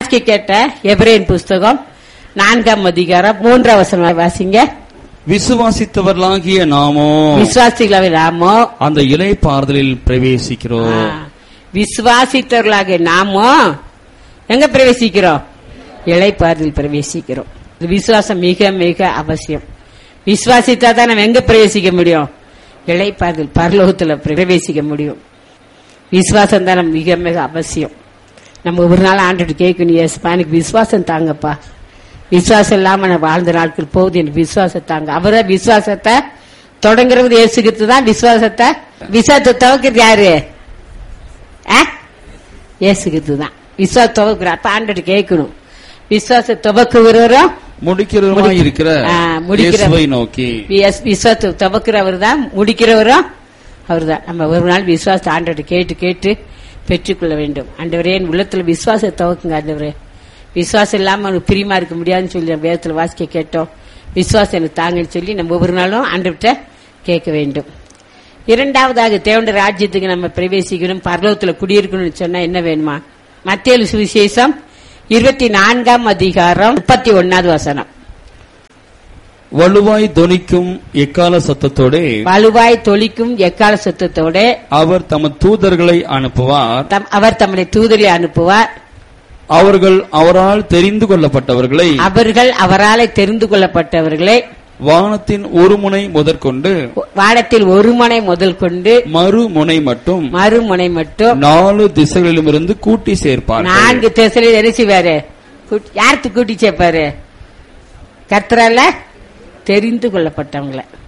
வாசிக்க கேட்ட எபிரேன் புஸ்தகம் நான்காம் அதிகாரம் மூன்றாம் வசனம் வாசிங்க விசுவாசித்தவர்களாகிய நாமோ விசுவாசிகளை நாமோ அந்த இலை பாறுதலில் பிரவேசிக்கிறோம் ஆ, விசுவாசித்தவர்களாக நாமோ எங்க பிரவேசிக்கிறோம் இளைப்பாறுதல் பிரவேசிக்கிறோம் இது விசுவாசம் மிக மிக அவசியம் விசுவாசித்தா தான் நம்ம எங்க பிரவேசிக்க முடியும் இளைப்பாறுதல் பரலோகத்துல பிரவேசிக்க முடியும் விசுவாசம் தான் நம்ம மிக மிக அவசியம் நம்ம ஒரு நாள் ஆண்டுட்டு கேட்கணும் ஏசப்பா எனக்கு விசுவாசம் தாங்கப்பா விசுவாசம் இல்லாம நான் வாழ்ந்த நாட்கள் போகுது எனக்கு விசுவாசம் தாங்க அவரை விசுவாசத்தை தொடங்குறது ஏசுகிறது தான் விசுவாசத்தை விசுவாசத்தை துவக்கிறது யாரு ஆ? இயேசுகிறது தான் விசுவாச துவக்குற அப்ப ஆண்டுட்டு கேட்கணும் விசுவாச துவக்குகிறவரும் முடிக்கிறவருமாய் இருக்கிற ஆ, முடிக்கிற- இயேசுவை நோக்கி விஸ்- விசுவாசத்தை துவக்கிறவர் தான் முடிக்கிறவரும் அவர் தான் நம்ம ஒரு நாள் விசுவாசத்தை ஆண்டோட கேட்டு கேட்டு பெற்றுக்கொள்ள வேண்டும் ஆண்டவரே என் உள்ளத்துல விசுவாசத்தை துவக்குங்க ஆண்டவரே விசுவாசம் இல்லாம அவனுக்கு பிரியமா இருக்க முடியாதுன்னு சொல்லி நம்ம வேதத்துல வாசிக்க கேட்டோம் விசுவாசம் எனக்கு தாங்கன்னு சொல்லி நம்ம ஒவ்வொரு நாளும் ஆண்டவர்கிட்ட கேட்க வேண்டும் இரண்டாவதாக தேவண்ட ராஜ்யத்துக்கு நம்ம பிரவேசிக்கணும் பரலோகத்துல குடியிருக்கணும்னு சொன்னா என்ன வேணுமா மத்திய சுவிசேஷம் இருபத்தி நான்காம் அதிகாரம் முப்பத்தி ஒன்னாவது வசனம் வலுவாய் தொனிக்கும் எக்கால சத்தத்தோடே வலுவாய் தொளிக்கும் எக்கால சத்தத்தோட அவர் தமது தூதர்களை அனுப்புவார் தம்- அவர் தம்முடைய தூதரை அனுப்புவார் அவர்கள் அவரால் தெரிந்து கொள்ளப்பட்டவர்களை அவர்கள் அவராலே தெரிந்து கொள்ளப்பட்டவர்களை வானத்தின் ஒரு முனை முதற்கொண்டு வானத்தில் ஒரு முனை முதல் கொண்டு மறுமுனை மட்டும் மறுமுனை மட்டும் நாலு திசைகளிலுமிருந்து கூட்டி சேர்ப்பார்கள் நான்கு திசையில எரிச்சுவாரு யாருக்கு கூட்டி சேர்ப்பாரு கர்த்தரால தெரிந்து கொள்ளப்பட்டவங்களை